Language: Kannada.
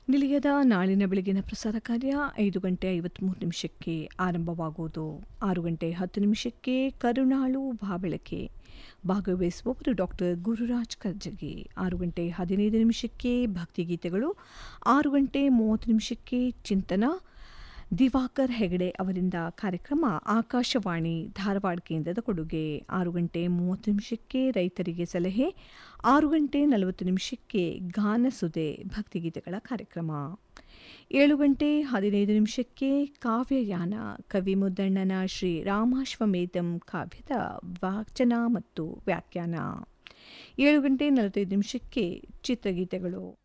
ನಿಲಯದ ನಾಳಿನ ಬೆಳಗಿನ ಪ್ರಸಾರ ಕಾರ್ಯ ಐದು ಗಂಟೆ ಐವತ್ತ್ಮೂರು ನಿಮಿಷಕ್ಕೆ ಆರಂಭವಾಗುವುದು ಆರು ಗಂಟೆ ಹತ್ತು ನಿಮಿಷಕ್ಕೆ ಕರುಣಾಳು ಬಾಬೆಳಕೆ ಭಾಗವಹಿಸುವವರು ಡಾಕ್ಟರ್ ಗುರುರಾಜ್ ಕರ್ಜಗಿ ಆರು ಗಂಟೆ ಹದಿನೈದು ನಿಮಿಷಕ್ಕೆ ಭಕ್ತಿಗೀತೆಗಳು ಆರು ಗಂಟೆ ಮೂವತ್ತು ನಿಮಿಷಕ್ಕೆ ಚಿಂತನ ದಿವಾಕರ್ ಹೆಗಡೆ ಅವರಿಂದ ಕಾರ್ಯಕ್ರಮ ಆಕಾಶವಾಣಿ ಧಾರವಾಡ ಕೇಂದ್ರದ ಕೊಡುಗೆ ಆರು ಗಂಟೆ ಮೂವತ್ತು ನಿಮಿಷಕ್ಕೆ ರೈತರಿಗೆ ಸಲಹೆ ಆರು ಗಂಟೆ ನಲವತ್ತು ನಿಮಿಷಕ್ಕೆ ಗಾನಸುದೆ ಭಕ್ತಿಗೀತೆಗಳ ಕಾರ್ಯಕ್ರಮ ಏಳು ಗಂಟೆ ಹದಿನೈದು ನಿಮಿಷಕ್ಕೆ ಕಾವ್ಯಯಾನ ಕವಿ ಮುದ್ದಣ್ಣನ ಶ್ರೀ ರಾಮಾಶ್ವಮೇಧಂ ಕಾವ್ಯದ ವಾಚನ ಮತ್ತು ವ್ಯಾಖ್ಯಾನ ಏಳು ಗಂಟೆ ನಲವತ್ತೈದು ನಿಮಿಷಕ್ಕೆ ಚಿತ್ರಗೀತೆಗಳು